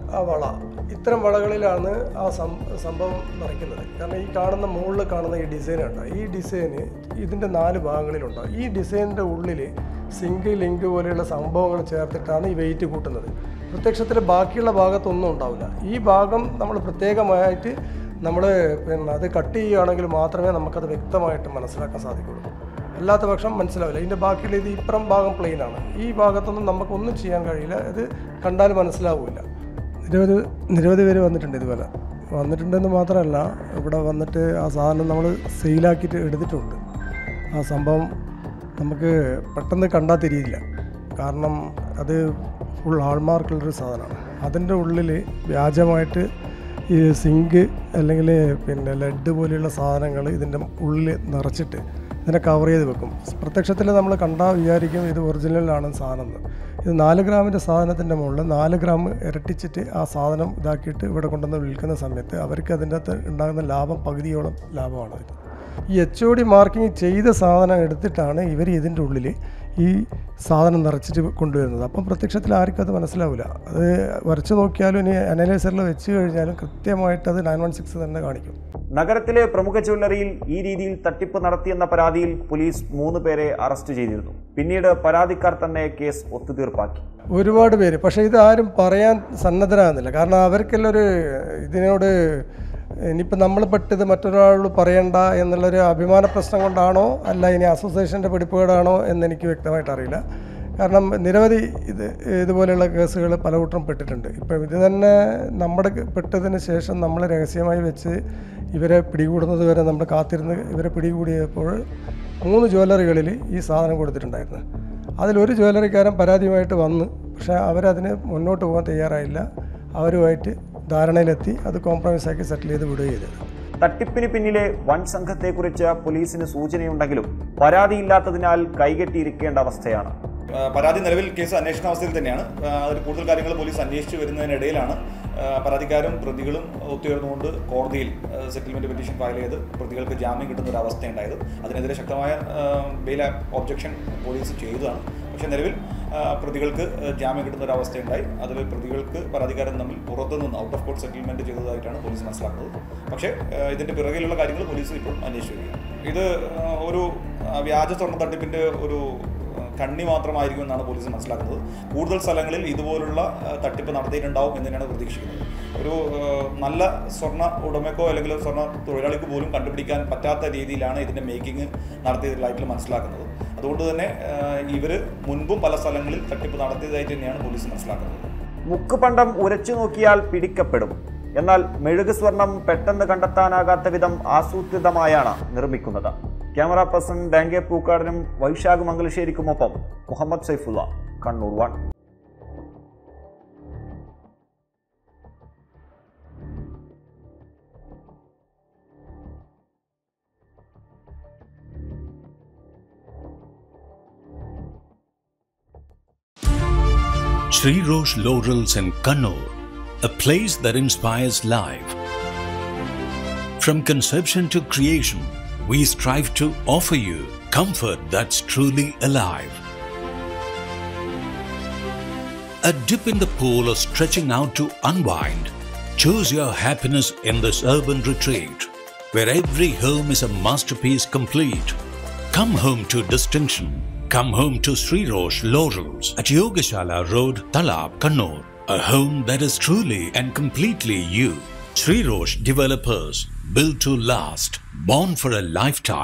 ആ വള ഇത്തരം വളകളിലാണ് ആ സം സംഭവം നിറയ്ക്കുന്നത് കാരണം ഈ കാണുന്ന മുകളിൽ കാണുന്ന ഈ ഡിസൈൻ ഉണ്ടോ ഈ ഡിസൈന് ഇതിൻ്റെ നാല് ഭാഗങ്ങളിലുണ്ടാവും ഈ ഡിസൈനിൻ്റെ ഉള്ളിൽ സിങ്ക് ലിങ്ക് പോലെയുള്ള സംഭവങ്ങൾ ചേർത്തിട്ടാണ് ഈ വെയിറ്റ് കൂട്ടുന്നത് പ്രത്യക്ഷത്തിൽ ബാക്കിയുള്ള ഭാഗത്തൊന്നും ഉണ്ടാവില്ല ഈ ഭാഗം നമ്മൾ പ്രത്യേകമായിട്ട് നമ്മൾ പിന്നെ അത് കട്ട് ചെയ്യുകയാണെങ്കിൽ മാത്രമേ നമുക്കത് വ്യക്തമായിട്ട് മനസ്സിലാക്കാൻ സാധിക്കുള്ളൂ അല്ലാത്ത പക്ഷം മനസ്സിലാവില്ല ഇതിൻ്റെ ബാക്കിയുള്ള ഇത് ഇപ്പുറം ഭാഗം പ്ലെയിൻ ആണ് ഈ ഭാഗത്തൊന്നും നമുക്കൊന്നും ചെയ്യാൻ കഴിയില്ല ഇത് കണ്ടാൽ മനസ്സിലാവില്ല നിരവധി നിരവധി പേര് വന്നിട്ടുണ്ട് ഇതുപോലെ വന്നിട്ടുണ്ടെന്ന് മാത്രമല്ല ഇവിടെ വന്നിട്ട് ആ സാധനം നമ്മൾ സെയിലാക്കിയിട്ട് എടുത്തിട്ടുണ്ട് ആ സംഭവം നമുക്ക് പെട്ടെന്ന് കണ്ടാൽ തിരിയില്ല കാരണം അത് ഫുൾ ഹാൾമാർക്കുള്ളൊരു സാധനമാണ് അതിൻ്റെ ഉള്ളിൽ വ്യാജമായിട്ട് ഈ സിങ്ക് അല്ലെങ്കിൽ പിന്നെ ലെഡ് പോലെയുള്ള സാധനങ്ങൾ ഇതിൻ്റെ ഉള്ളിൽ നിറച്ചിട്ട് ഇതിനെ കവർ ചെയ്ത് വെക്കും പ്രത്യക്ഷത്തിൽ നമ്മൾ കണ്ടാൽ വിചാരിക്കും ഇത് ഒറിജിനലാണ് സാധനം എന്ന് ഇത് നാല് ഗ്രാമിൻ്റെ സാധനത്തിൻ്റെ മുകളിൽ നാല് ഗ്രാം ഇരട്ടിച്ചിട്ട് ആ സാധനം ഇതാക്കിയിട്ട് ഇവിടെ കൊണ്ടുവന്ന് വിൽക്കുന്ന സമയത്ത് അവർക്ക് അതിൻ്റെ അകത്ത് ഉണ്ടാകുന്ന ലാഭം പകുതിയോളം ലാഭമാണ് ഇത് ഈ എച്ച് ഒ ഡി മാർക്കിംഗ് ചെയ്ത സാധനം എടുത്തിട്ടാണ് ഇവർ ഇതിൻ്റെ ഉള്ളിൽ ഈ സാധനം നിറച്ചിട്ട് കൊണ്ടുവരുന്നത് അപ്പം പ്രത്യക്ഷത്തിൽ ആർക്കും അത് മനസ്സിലാവില്ല അത് വരച്ച് നോക്കിയാലും ഇനി അനലൈസറിൽ വെച്ച് കഴിഞ്ഞാലും കൃത്യമായിട്ട് അത് നയൻ വൺ സിക്സ് തന്നെ കാണിക്കും നഗരത്തിലെ പ്രമുഖ ജ്വല്ലറിയിൽ ഈ രീതിയിൽ തട്ടിപ്പ് നടത്തിയെന്ന പരാതിയിൽ പോലീസ് മൂന്ന് പേരെ അറസ്റ്റ് ചെയ്തിരുന്നു പിന്നീട് പരാതിക്കാർ തന്നെ കേസ് ഒത്തുതീർപ്പാക്കി ഒരുപാട് പേര് പക്ഷേ ഇത് ആരും പറയാൻ സന്നദ്ധരാകുന്നില്ല കാരണം അവർക്കെല്ലാം ഒരു ഇതിനോട് ഇനിയിപ്പോൾ നമ്മൾ പെട്ടത് മറ്റൊരാളോട് പറയണ്ട എന്നുള്ളൊരു അഭിമാന പ്രശ്നം കൊണ്ടാണോ അല്ല ഇനി അസോസിയേഷൻ്റെ പിടിപ്പുകേടാണോ എന്നെനിക്ക് വ്യക്തമായിട്ട് അറിയില്ല കാരണം നിരവധി ഇത് ഇതുപോലെയുള്ള കേസുകൾ പലവട്ടം പെട്ടിട്ടുണ്ട് ഇപ്പം ഇത് തന്നെ നമ്മുടെ പെട്ടതിന് ശേഷം നമ്മൾ രഹസ്യമായി വെച്ച് ഇവരെ പിടികൂടുന്നത് വരെ നമ്മൾ കാത്തിരുന്ന് ഇവരെ പിടികൂടിയപ്പോൾ മൂന്ന് ജ്വല്ലറികളിൽ ഈ സാധനം കൊടുത്തിട്ടുണ്ടായിരുന്നു അതിലൊരു ജ്വല്ലറിക്കാരൻ പരാതിയുമായിട്ട് വന്ന് പക്ഷേ അവരതിന് മുന്നോട്ട് പോകാൻ തയ്യാറായില്ല അവരുമായിട്ട് ധാരണയിലെത്തി അത് കോംപ്രമൈസ് ആക്കി സെറ്റിൽ ചെയ്ത് വിടുകയും ചെയ്തത് തട്ടിപ്പിന് പിന്നിലെ വൻ സംഘത്തെക്കുറിച്ച് പോലീസിന് സൂചനയുണ്ടെങ്കിലും പരാതിയില്ലാത്തതിനാൽ കൈകെട്ടിയിരിക്കേണ്ട അവസ്ഥയാണ് ആ, പരാതി നിലവിൽ കേസ് അന്വേഷണാവസ്ഥയിൽ തന്നെയാണ് ആ, അതിൽ കൂടുതൽ കാര്യങ്ങൾ പോലീസ് അന്വേഷിച്ചു വരുന്നതിനിടയിലാണ് ആ, പരാതിക്കാരും പ്രതികളും ഒത്തുയർന്നുകൊണ്ട് കോടതിയിൽ സെറ്റിൽമെന്റ് പെറ്റീഷൻ ഫയൽ ചെയ്ത് പ്രതികൾക്ക് ജാമ്യം കിട്ടുന്ന ഒരു അവസ്ഥയുണ്ടായത് അതിനെതിരെ ശക്തമായ ബെയിൽ ഒബ്ജക്ഷൻ പോലീസ് ചെയ്തതാണ് പക്ഷേ നിലവിൽ ആ, പ്രതികൾക്ക് ജാമ്യം കിട്ടുന്ന ഒരു അവസ്ഥയുണ്ടായി അതിൽ പ്രതികൾക്ക് പരാതിക്കാരൻ തമ്മിൽ പുറത്തുനിന്ന് ഔട്ട് ഓഫ് കോർട്ട് സെറ്റിൽമെന്റ് ചെയ്തതായിട്ടാണ് പോലീസ് മനസ്സിലാക്കുന്നത് പക്ഷേ ആ, ഇതിന്റെ പിറകിലുള്ള കാര്യങ്ങൾ പോലീസ് ഇപ്പോൾ അന്വേഷിച്ചു വരികയാണ് ഇത് ആ, ഒരു ആ, വ്യാജ സ്വർണ്ണ തട്ടിപ്പിന്റെ ഒരു കണ്ണി മാത്രമായിരിക്കും എന്നാണ് പോലീസ് മനസ്സിലാക്കുന്നത് കൂടുതൽ സ്ഥലങ്ങളിൽ ഇതുപോലുള്ള ആ, തട്ടിപ്പ് നടത്തിയിട്ടുണ്ടാവും എന്ന് തന്നെയാണ് പ്രതീക്ഷിക്കുന്നത് ഒരു ആ, നല്ല സ്വർണ്ണ ഉടമയ്ക്കോ അല്ലെങ്കിൽ ഒരു സ്വർണ്ണ തൊഴിലാളിക്ക് പോലും കണ്ടുപിടിക്കാൻ പറ്റാത്ത രീതിയിലാണ് ഇതിൻ്റെ മേക്കിംഗ് നടത്തിയതായിട്ട് മനസ്സിലാക്കുന്നത് അതുകൊണ്ട് തന്നെ ഇവർ മുൻപും പല സ്ഥലങ്ങളിൽ തട്ടിപ്പ് നടത്തിയതായിട്ട് തന്നെയാണ് പോലീസ് മനസ്സിലാക്കുന്നത് മുക്കുപണ്ടം ഉരച്ചു നോക്കിയാൽ പിടിക്കപ്പെടും എന്നാൽ മെഴുക് സ്വർണം പെട്ടെന്ന് കണ്ടെത്താനാകാത്ത വിധം ആസൂത്രിതമായാണ് നിർമ്മിക്കുന്നത് ക്യാമറ പേഴ്സൺ ഡാങ്കെ പൂക്കാടിനും വൈശാഖ് മംഗലശ്ശേരിക്കുമൊപ്പം Muhammad Saifulla Kannur one Sri Roche Laurels in Kannur, a place that inspires life. From conception to creation, we strive to offer you comfort that's truly alive. A dip in the pool or stretching out to unwind. Choose your happiness in this urban retreat, where every home is a masterpiece complete. Come home to distinction. Come home to Sri Roche Laurels at Yogashala Road, Talab, Kannur. A home that is truly and completely you. Sri Roche Developers, built to last, born for a lifetime.